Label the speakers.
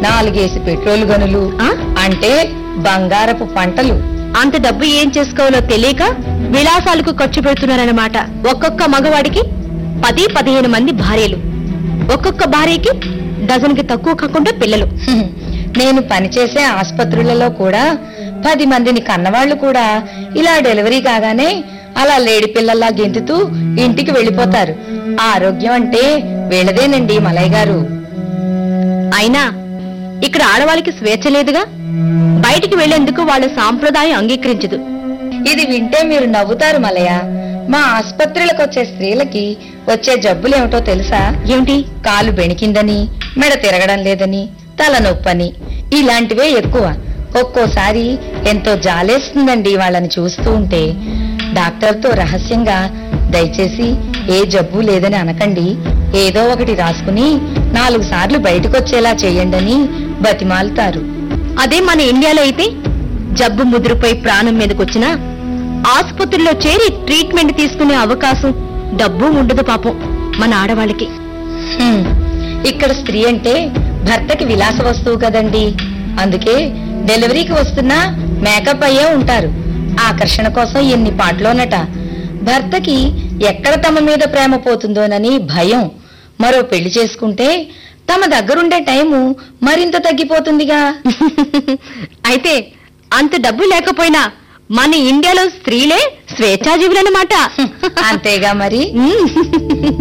Speaker 1: నాలుగేసి petrol గనులు
Speaker 2: ఆ?
Speaker 1: అంటే బంగారపు పంటలు
Speaker 2: అంత డబ్బు ఏం చేసుకోవాలో తెలియక విలాసాలకు ఖర్చు పెడుతున్నారన్నమాట ఒక్కొక్క మగవాడికి పది పదిహేను మంది భార్యలు ఒక్కొక్క భార్యకి డజన్కి తక్కువ కాకుండా పిల్లలు
Speaker 1: హ్మ్. నేను పనిచేసే ఆసుపత్రులలో కూడా పది మందిని కన్నవాళ్లు కూడా ఇలా డెలివరీ కాగానే అలా లేడి పిల్లల్లా గెంతుతూ ఇంటికి వెళ్ళిపోతారు ఆరోగ్యం అంటే వీళ్ళదేనండి మలయ్య గారు
Speaker 2: అయినా ఇక్కడ ఆడవాళ్ళకి స్వేచ్ఛ లేదుగా బయటికి వెళ్లేందుకు వాళ్ళ సాంప్రదాయం అంగీకరించదు
Speaker 1: ఇది వింటే మీరు నవ్వుతారు మలయ మా ఆసుపత్రులకు వచ్చే స్త్రీలకి వచ్చే జబ్బులేమిటో తెలుసా
Speaker 2: ఏమిటి
Speaker 1: కాలు బెణికిందని మెడ తిరగడం లేదని తల నొప్పని ఇలాంటివే ఎక్కువ ఒక్కోసారి ఎంతో జాలేస్తుందండి వాళ్ళని చూస్తూ ఉంటే డాక్టర్తో రహస్యంగా దయచేసి ఏ జబ్బు లేదని అనకండి ఏదో ఒకటి రాసుకుని నాలుగు సార్లు బయటకొచ్చేలా చేయండని బతిమాలుతారు
Speaker 2: అదే మన ఇండియాలో అయితే జబ్బు ముదురుపై ప్రాణం మీదకొచ్చినా ఆసుపత్రిలో చేరి ట్రీట్మెంట్ తీసుకునే అవకాశం డబ్బు ఉండదు పాపం మన ఆడవాళ్ళకి
Speaker 1: హ్మ్. ఇక్కడ స్త్రీ అంటే భర్తకి విలాస వస్తువు కదండి అందుకే డెలివరీకి వస్తున్నా మేకప్ అయ్యే ఉంటారు ఆకర్షణ కోసం ఎన్ని పాటలోనట భర్తకి ఎక్కడ తమ మీద ప్రేమ పోతుందోనని భయం మరో పెళ్లి చేసుకుంటే తమ దగ్గరుండే టైము మరింత తగ్గిపోతుందిగా
Speaker 2: అయితే అంత డబ్బు లేకపోయినా మన ఇండియాలో స్త్రీలే స్వేచ్ఛాజీవులన్నమాట
Speaker 1: అంతేగా మరి
Speaker 2: ఉమ్.